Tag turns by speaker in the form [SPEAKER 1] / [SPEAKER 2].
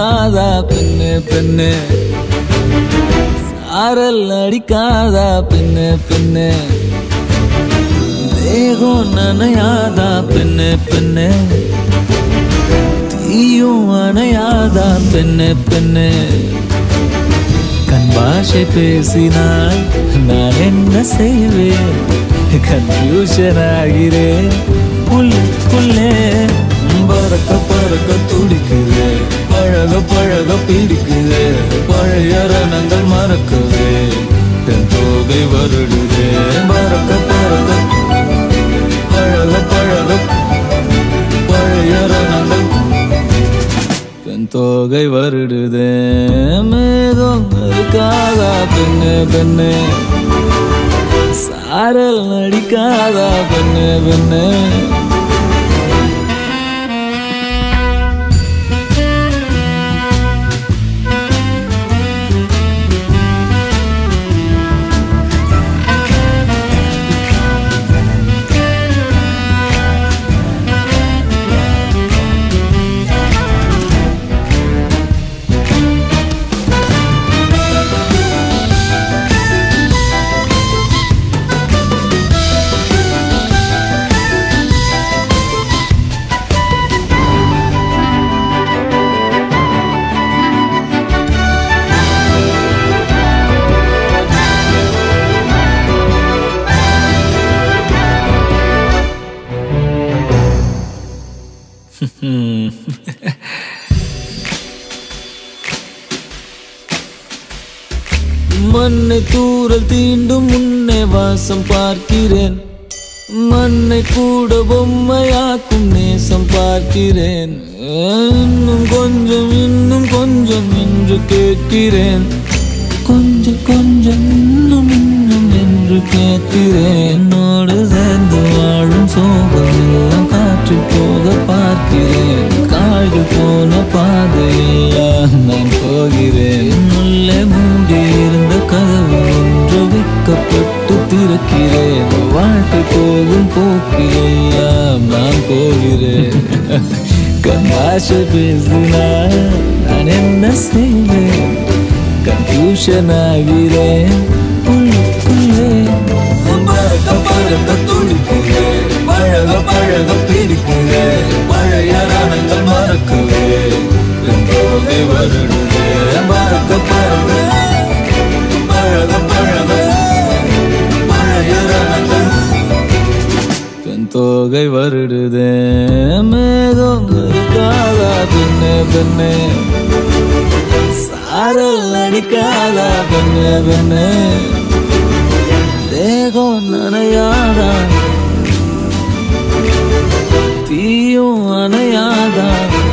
[SPEAKER 1] அடிக்காதா பெண்ணு பெண்ணு சாரல் அடிக்காதா பெண்ணு பெண்ணு தேகம் நனையாதா பெண்ணு பெண்ணு தீயும் அணையாதா பெண்ணு பெண்ணு கண் பாஷை பேசினால் நான் என்ன செய்வேன் கன்ஃபியூஷன் ஆகிறேன் உள்ளுக்குள்ளே பறக்க பறக்க துடிக்குது பழக பழக பிடிக்குது பழைய ரணங்கள் மறக்குது தென் தோகை வருடுது பறக்க பறக்க பழக பழக பழைய ரணங்கள் பெண் தோகை வருடுதே மேகம் இருக்காதா பெண்ணு பெண்ணு சாரல் நடிக்காதா பெண்ணு பெண்ணு மண்ணை தூரல் தீண்டும் முன்னே வாசம் பார்க்கிறேன் மண்ணை கூட பொம்மையாக்கும் நேசம் பார்க்கிறேன் இன்னும் கொஞ்சம் இன்னும் கொஞ்சம் என்று கேட்கிறேன் கொஞ்சம் கொஞ்சம் இன்னும் இன்னும் என்று கேட்கிறேன் என்னோடு சேர்ந்து வாழும் சோகம் எல்லாம் காற்றில் போக பார்க்கிறேன் கால்கள் போன பாதையெல்லாம் நான் போகிறேன் உள்ளே மூடி இருந்த கதவு ஒன்று வைக்கப்பட்டு திறக்கிறேன் வாழ்க்கை போகும் போக்கிலெல்லாம் நான் போகிறேன் கண்ணாசை பேசினால் நான் என்ன செய்வேன் கன்ஃபியூஷன் ஆகிறேன் உள்ளுக்குள்ளே பறக்க பறக்க துடிக்கிறேன் பழக பழக பிடிக்கிறேன் பழைய ரணங்கள் மறக்குவே என் போதை வருடுதே பறக்க பறக்க பழக பழக பழைய ரணங்கள் பெண் தோகை வருடுதே மேகம் இருக்காதா பெண்ணே பெண்ணே சாரல் அடிக்காதா பெண்ணே பெண்ணே தேகம் நனையாதா தீயும் அணையாதா